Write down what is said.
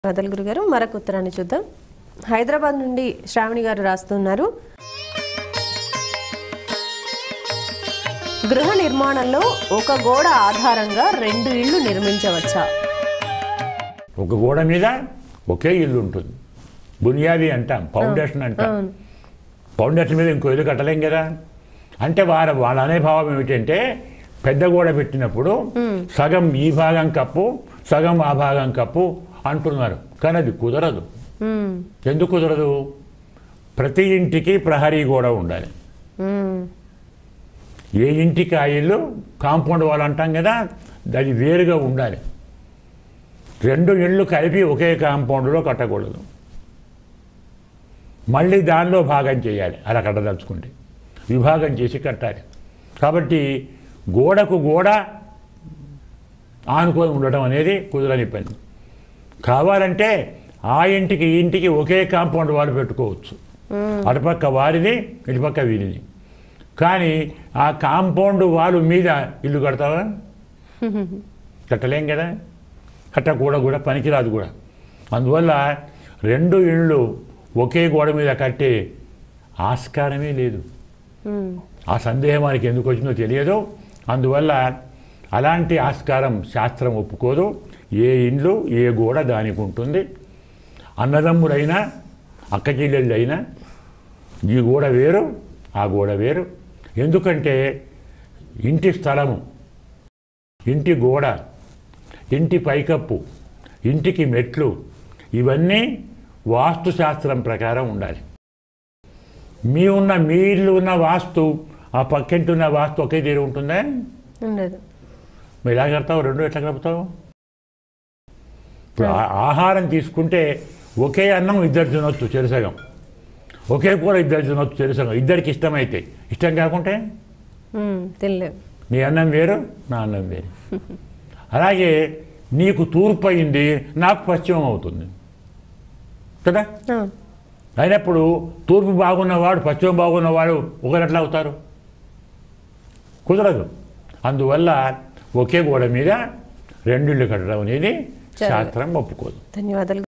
ధన్యవాదాలు గురుగారు మరొక ఉత్తరాన్ని చూద్దాం హైదరాబాద్ నుండి శ్రావణి గారు రాస్తున్నారు గృహ నిర్మాణంలో ఒక గోడ ఆధారంగా రెండు ఇళ్లు నిర్మించవచ్చా ఒక గోడ మీద ఒకే ఇల్లు ఉంటుంది బునియాది అంటాం ఫౌండేషన్ అంటాం అవును ఫౌండేషన్ మీద ఇంకో ఇల్లు కట్టలేం కదా అంటే వారు వాళ్ళ అనే భావం ఏమిటంటే పెద్ద గోడ పెట్టినప్పుడు సగం ఈ భాగం కప్పు సగం ఆ భాగం కప్పు అంటున్నారు కానీ అది కుదరదు ఉమ్, ఎందుకు కుదరదు ప్రతి ఇంటికి ప్రహరీ గోడ ఉండాలి ఉమ్, ఏ ఇంటికి ఆ ఇల్లు కాంపౌండ్ వాళ్ళు అంటాం కదా అది వేరుగా ఉండాలి రెండు ఇళ్ళు కలిపి ఒకే కాంపౌండ్లో కట్టకూడదు మళ్ళీ దానిలో భాగం చేయాలి అలా కట్టదలుచుకుంటే విభాగం చేసి కట్టాలి కాబట్టి గోడకు గోడ ఆనుకొని ఉండటం అనేది కుదరని పని కావాలంటే ఆ ఇంటికి ఈ ఇంటికి ఒకే కాంపౌండ్ వాళ్ళు పెట్టుకోవచ్చు అటుపక్క వారిది ఇటుపక్క వీరిది కానీ ఆ కాంపౌండ్ వాళ్ళు మీద ఇల్లు కడతావా కట్టలేం కదా కట్టకూడ కూడా పనికిరాదు కూడా అందువల్ల రెండు ఇళ్ళు ఒకే గోడ మీద కట్టే ఆస్కారమే లేదు ఉమ్, ఆ సందేహం మనకి ఎందుకు వచ్చిందో తెలియదు అందువల్ల అలాంటి ఆస్కారం శాస్త్రం ఒప్పుకోదు ఏ ఇండ్లు ఏ గోడ దానికి ఉంటుంది అన్నదమ్ముడైనా అక్క చెల్లెళ్ళైనా ఈ గోడ వేరు ఆ గోడ వేరు ఎందుకంటే ఇంటి స్థలము ఇంటి గోడ ఇంటి పైకప్పు ఇంటికి మెట్లు ఇవన్నీ వాస్తుశాస్త్రం ప్రకారం ఉండాలి మీ ఉన్న మీ ఇల్లు ఉన్న వాస్తు ఆ పక్కింటి ఉన్న వాస్తు ఒకే తీరు ఉంటుందా ఉండదు మీరు ఎలా కడతావు రెండు ఎట్లా కలుపుతావు ఇప్పుడు ఆ- ఆహారం తీసుకుంటే ఒకే అన్నం ఇద్దరు తినొచ్చు చెరుసగం ఒకే కూర ఇద్దరు తినొచ్చు చెరుసగం ఇద్దరికి ఇష్టమైతే ఇష్టం కాకుంటే ఉమ్, తినలేము నీ అన్నం వేరు నా అన్నం వేరు అలాగే నీకు తూర్పు అయింది నాకు పశ్చిమం అవుతుంది కదా అవును అయినప్పుడు తూర్పు బాగున్నవాడు పశ్చిమ బాగున్నవాడు ఒకరు ఎట్లా అవుతారు కుదరదు అందువల్ల ఒకే గోడ మీద రెండిళ్ళు కట్టడం అనేది శాస్త్రం ఒప్పుకోదు ధన్యవాదాలు